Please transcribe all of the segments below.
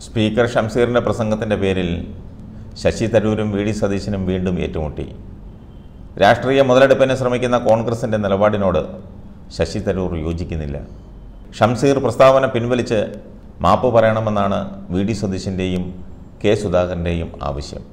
speaker ഷംസീറിൻ്റെ പ്രസംഗത്തിൻ്റെ പേരിൽ Sasi തരൂരും V D സതീശനും വീണ്ടും ഏറ്റുമുട്ടി രാഷ്ട്രീയ മുതലെടുപ്പിന് ശ്രമിക്കുന്ന കോൺഗ്രസിൻ്റെ നിലപാടിനോട് ശശി തരൂർ യോജിക്കുന്നില്ല ഷംസീർ പ്രസ്താവന പിൻവലിച്ച് മാപ്പ് പറയണമെന്നാണ് വി ഡി സതീശൻ്റെയും കെ സുധാകരൻ്റെയും ആവശ്യം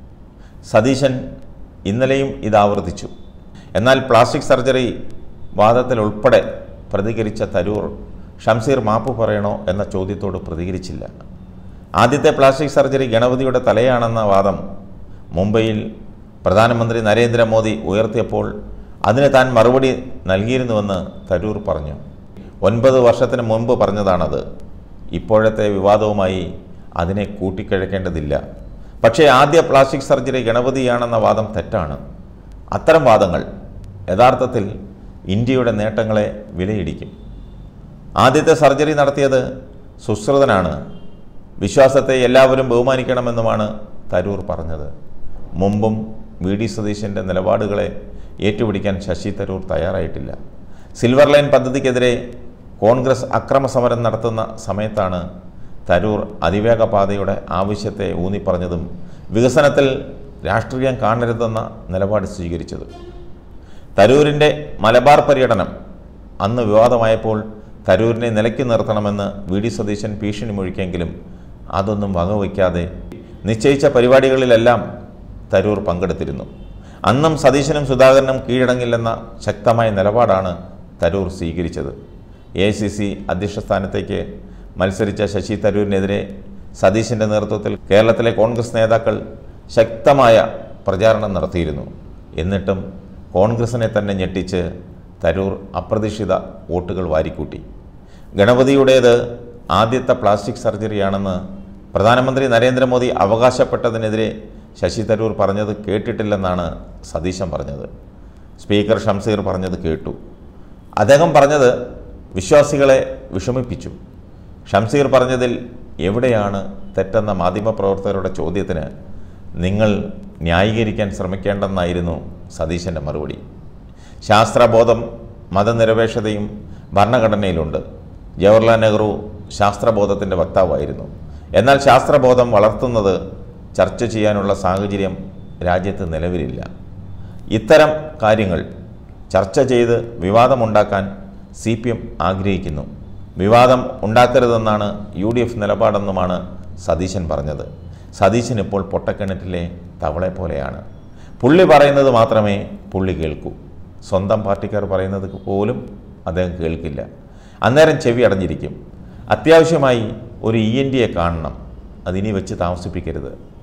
സതീശൻ ഇന്നലെയും ഇത് ആവർത്തിച്ചു എന്നാൽ പ്ലാസ്റ്റിക് സർജറി വാദത്തിൽ ഉൾപ്പെടെ പ്രതികരിച്ച തരൂർ ഷംസീർ മാപ്പ് പറയണോ എന്ന ചോദ്യത്തോട് പ്രതികരിച്ചില്ല ആദ്യത്തെ പ്ലാസ്റ്റിക് സർജറി ഗണപതിയുടെ തലയാണെന്ന വാദം മുംബൈയിൽ പ്രധാനമന്ത്രി നരേന്ദ്രമോദി ഉയർത്തിയപ്പോൾ അതിന് താൻ മറുപടി നൽകിയിരുന്നുവെന്ന് തരൂർ പറഞ്ഞു ഒൻപത് വർഷത്തിന് മുൻപ് പറഞ്ഞതാണത് ഇപ്പോഴത്തെ വിവാദവുമായി അതിനെ കൂട്ടിക്കിഴക്കേണ്ടതില്ല പക്ഷേ ആദ്യ പ്ലാസ്റ്റിക് സർജറി ഗണപതിയാണെന്ന വാദം തെറ്റാണ് അത്തരം വാദങ്ങൾ യഥാർത്ഥത്തിൽ ഇന്ത്യയുടെ നേട്ടങ്ങളെ വിലയിടിക്കും ആദ്യത്തെ സർജറി നടത്തിയത് സുശ്രുതനാണ് വിശ്വാസത്തെ എല്ലാവരും ബഹുമാനിക്കണമെന്നുമാണ് തരൂർ പറഞ്ഞത് മുമ്പും വി ഡി സതീശൻ്റെ നിലപാടുകളെ ഏറ്റുപിടിക്കാൻ ശശി തരൂർ തയ്യാറായിട്ടില്ല സിൽവർ ലൈൻ പദ്ധതിക്കെതിരെ കോൺഗ്രസ് അക്രമസമരം നടത്തുന്ന സമയത്താണ് തരൂർ അതിവേഗ പാതയുടെ ആവശ്യത്തെ ഊന്നിപ്പറഞ്ഞതും വികസനത്തിൽ രാഷ്ട്രീയം കാണരുതെന്ന നിലപാട് സ്വീകരിച്ചത് തരൂരിൻ്റെ മലബാർ പര്യടനം അന്ന് വിവാദമായപ്പോൾ തരൂരിനെ നിലയ്ക്ക് നിർത്തണമെന്ന് വി ഡി സതീശൻ ഭീഷണി മുഴിക്കെങ്കിലും അതൊന്നും വകവയ്ക്കാതെ നിശ്ചയിച്ച പരിപാടികളിലെല്ലാം തരൂർ പങ്കെടുത്തിരുന്നു അന്നും സതീശനും സുധാകരനും കീഴടങ്ങില്ലെന്ന ശക്തമായ നിലപാടാണ് തരൂർ സ്വീകരിച്ചത് എ സി സി അധ്യക്ഷ സ്ഥാനത്തേക്ക് മത്സരിച്ച ശശി തരൂരിനെതിരെ സതീശൻ്റെ നേതൃത്വത്തിൽ കേരളത്തിലെ കോൺഗ്രസ് നേതാക്കൾ ശക്തമായ പ്രചാരണം നടത്തിയിരുന്നു എന്നിട്ടും കോൺഗ്രസിനെ തന്നെ ഞെട്ടിച്ച് തരൂർ അപ്രതീക്ഷിത വോട്ടുകൾ വാരിക്കൂട്ടി ഗണപതിയുടേത് ആദ്യത്തെ പ്ലാസ്റ്റിക് സർജറിയാണെന്ന് പ്രധാനമന്ത്രി നരേന്ദ്രമോദി അവകാശപ്പെട്ടതിനെതിരെ ശശി തരൂർ പറഞ്ഞത് കേട്ടിട്ടില്ലെന്നാണ് സതീശൻ പറഞ്ഞത് സ്പീക്കർ ഷംസീർ പറഞ്ഞത് കേട്ടു അദ്ദേഹം പറഞ്ഞത് വിശ്വാസികളെ വിഷമിപ്പിച്ചു ഷംസീർ പറഞ്ഞതിൽ എവിടെയാണ് തെറ്റെന്ന മാധ്യമപ്രവർത്തകരുടെ ചോദ്യത്തിന് നിങ്ങൾ ന്യായീകരിക്കാൻ ശ്രമിക്കേണ്ടെന്നായിരുന്നു സതീശൻ്റെ മറുപടി ശാസ്ത്രബോധം മതനിരപേക്ഷതയും ഭരണഘടനയിലുണ്ട് ജവഹർലാൽ നെഹ്റു ശാസ്ത്രബോധത്തിൻ്റെ വക്താവായിരുന്നു എന്നാൽ ശാസ്ത്രബോധം വളർത്തുന്നത് ചർച്ച ചെയ്യാനുള്ള സാഹചര്യം രാജ്യത്ത് നിലവിലില്ല ഇത്തരം കാര്യങ്ങൾ ചർച്ച ചെയ്ത് വിവാദമുണ്ടാക്കാൻ സി പി എം ആഗ്രഹിക്കുന്നു വിവാദം ഉണ്ടാക്കരുതെന്നാണ് യു ഡി എഫ് നിലപാടെന്നുമാണ് സതീശൻ പറഞ്ഞത് സതീശൻ ഇപ്പോൾ പൊട്ടക്കിണറ്റിലെ തവളെ പോലെയാണ് പുള്ളി പറയുന്നത് മാത്രമേ പുള്ളി കേൾക്കൂ സ്വന്തം പാർട്ടിക്കാർ പറയുന്നത് പോലും അദ്ദേഹം കേൾക്കില്ല അന്നേരം ചെവി അടഞ്ഞിരിക്കും അത്യാവശ്യമായി ഒരു ഇ എൻ ഡിയെ കാണണം അതിനി വെച്ച് താമസിപ്പിക്കരുത്